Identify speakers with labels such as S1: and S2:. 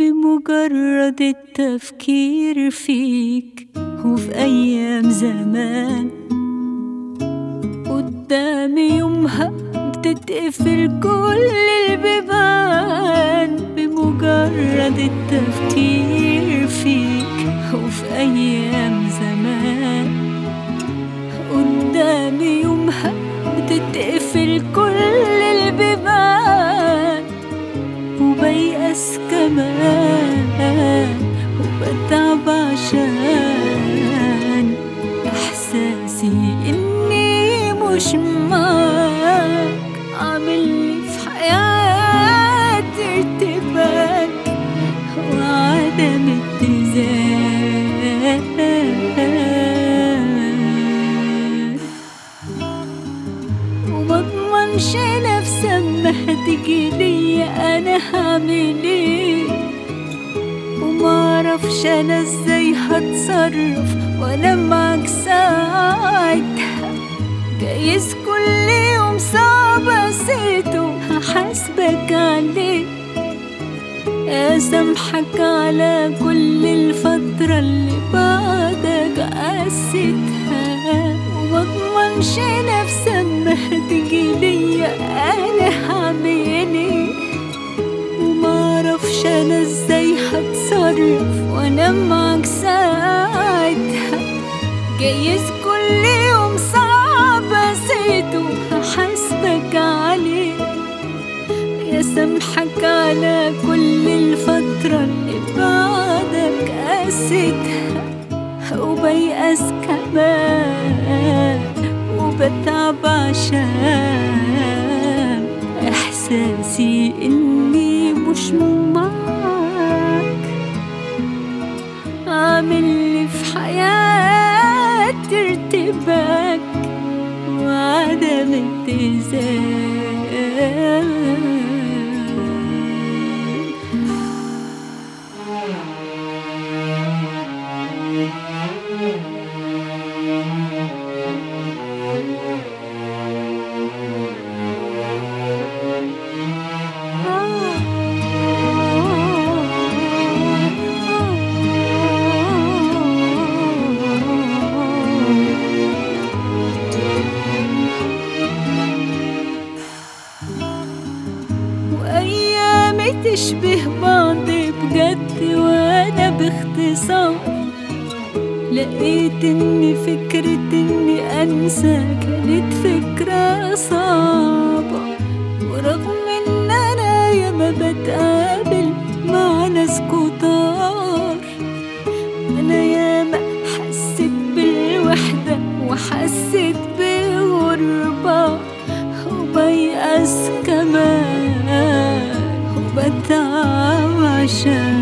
S1: بمجرد التفكير فيك وفي أيام زمان قدامي يومها بتتقفل كل البيبان بمجرد التفكير فيك وفي أيام زمان قدامي يومها بتتقفل كل البيبان وبيأس كمان وبتعب عشان إحساسي إني مش معاك عامل لي في حياتي ارتباك وعدم اتزان ومضمنش نفسي اما هتجي ليا انا هعمل ايه ومعرفش انا ازاي هتصرف وانا معاك ساعتها جايز كل يوم صعب اسيته هحاسبك عليه اسامحك على كل الفترة اللي بعدك قسيتها ومضمنش نفسي اما هتجي ليا انا هعمل ايه ومعرفش انا ازاي هتصرف وانا معاك ساعتها جايز كل يوم صعب اسيته هحاسبك عليه يا سامحك على كل الفترة اللي بعدك قسيتها وبيأس كمان وبتعب عشان إحساسي إني مش معاك عامل لي في حياتي ارتباك وعدم اتزان وأيامي تشبه بعض بجد وأنا باختصار لقيت إن فكرة إني أنسى كانت فكرة صعبة ورغم إن أنا ياما بتقابل مع ناس كتار أنا ياما حسيت بالوحدة وحسيت بغربة وبيأس كمان وبتعب عشان